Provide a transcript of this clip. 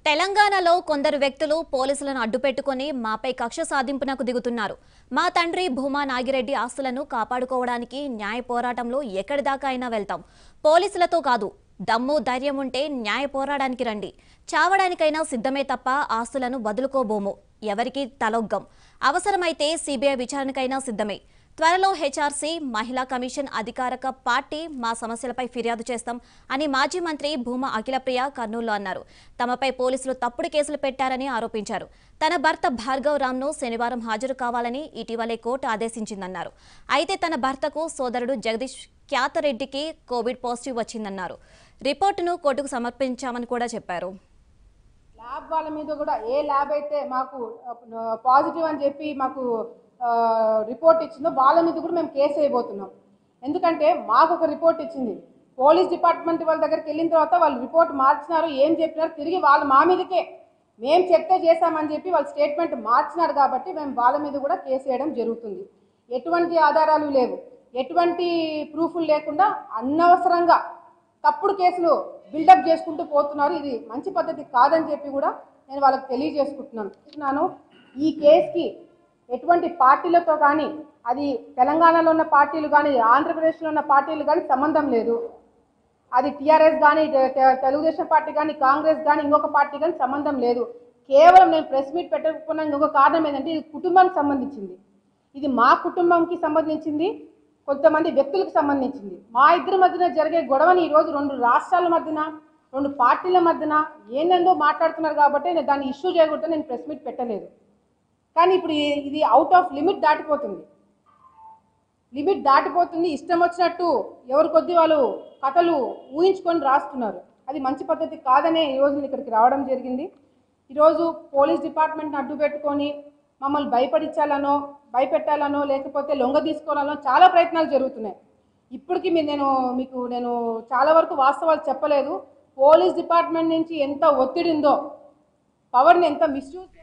తెలంగాణలో కొందరు వ్యక్తులు పోలీసులను అడ్డుపెట్టుకుని మాపై కక్ష సాధింపునకు దిగుతున్నారు మా తండ్రి భూమా నాగిరెడ్డి ఆస్తులను కాపాడుకోవడానికి న్యాయ పోరాటంలో ఎక్కడిదాకా అయినా వెళ్తాం పోలీసులతో కాదు దమ్ము ధైర్యం ఉంటే న్యాయ పోరాడానికి రండి చావడానికైనా సిద్ధమే తప్ప ఆస్తులను వదులుకోబోము ఎవరికి తలొగ్గం అవసరమైతే సిబిఐ విచారణకైనా సిద్ధమే త్వరలో హెచ్ఆర్సీ మహిళా కమిషన్ అధికారక పార్టీ మా సమస్యలపై ఫిర్యాదు చేస్తాం అని మాజీ మంత్రి భూమా అఖిలప్రియ కర్నూలులో అన్నారు తమపై పోలీసులు తప్పుడు కేసులు పెట్టారని ఆరోపించారు తన భర్త భార్గవ్ రామ్ను శనివారం హాజరు కావాలని ఇటీవలే కోర్టు ఆదేశించిందన్నారు అయితే తన భర్తకు సోదరుడు జగదీష్ ఖ్యాతరెడ్డికి కోవిడ్ పాజిటివ్ వచ్చిందన్నారు రిపోర్టును కోర్టుకు సమర్పించామని కూడా చెప్పారు ల్యాబ్ వాళ్ళ మీద కూడా ఏ ల్యాబ్ అయితే మాకు పాజిటివ్ అని చెప్పి మాకు ఆ, రిపోర్ట్ ఇచ్చిందో వాళ్ళ మీద కూడా మేము కేసు వేయబోతున్నాం ఎందుకంటే మాకు ఒక రిపోర్ట్ ఇచ్చింది పోలీస్ డిపార్ట్మెంట్ వాళ్ళ దగ్గరికి వెళ్ళిన తర్వాత వాళ్ళు రిపోర్ట్ మార్చినారు ఏం చెప్పినారు తిరిగి వాళ్ళు మా మీదకే మేము చెప్తే చేశామని చెప్పి వాళ్ళు స్టేట్మెంట్ మార్చినారు కాబట్టి మేము వాళ్ళ మీద కూడా కేసు వేయడం జరుగుతుంది ఎటువంటి ఆధారాలు లేవు ఎటువంటి ప్రూఫ్లు లేకుండా అనవసరంగా తప్పుడు కేసులు బిల్డప్ చేసుకుంటూ పోతున్నారు ఇది మంచి పద్ధతి కాదని చెప్పి కూడా నేను వాళ్ళకి తెలియజేసుకుంటున్నాను చెప్తున్నాను ఈ కేసుకి ఎటువంటి పార్టీలతో కానీ అది తెలంగాణలో ఉన్న పార్టీలు కానీ ఆంధ్రప్రదేశ్లో ఉన్న పార్టీలు కానీ సంబంధం లేదు అది టీఆర్ఎస్ కానీ తె- తె- తెలుగుదేశం పార్టీ కానీ కాంగ్రెస్ కానీ ఇంకొక పార్టీ కానీ సంబంధం లేదు కేవలం నేను ప్రెస్ మీట్ పెట్టకపోయినా ఇంకొక కారణం ఏంటంటే ఇది కుటుంబానికి సంబంధించింది ఇది మా కుటుంబంకి సంబంధించింది కొంతమంది వ్యక్తులకు సంబంధించింది మా ఇద్దరి మధ్యన జరిగే గొడవని ఈరోజు రెండు రాష్ట్రాల మధ్యన రెండు పార్టీల మధ్యన ఏందేందో మాట్లాడుతున్నారు కాబట్టి నేను దాన్ని ఇష్యూ చేయకూడదు నేను ప్రెస్ మీట్ పెట్టలేదు కానీ ఇప్పుడు ఈ- ఇది అవుట్ ఆఫ్ లిమిట్ దాటిపోతుంది లిమిట్ దాటిపోతుంది ఇష్టం వచ్చినట్టు ఎవరి కొద్ది వాళ్ళు కథలు ఊహించుకొని రాస్తున్నారు అది మంచి పద్ధతి కాదనే ఈరోజు నేను ఇక్కడికి రావడం జరిగింది ఈరోజు పోలీస్ డిపార్ట్మెంట్ని అడ్డు పెట్టుకొని మమ్మల్ని భయపడించాలనో భయపెట్టాలనో లేకపోతే లొంగ తీసుకోవాలనో చాలా ప్రయత్నాలు జరుగుతున్నాయి ఇప్పటికి మీరు నేను మీకు నేను చాలా వరకు వాస్తవాలు చెప్పలేదు పోలీస్ డిపార్ట్మెంట్ నుంచి ఎంత ఒత్తిడి ఉందో పవర్ని ఎంత మిస్యూజ్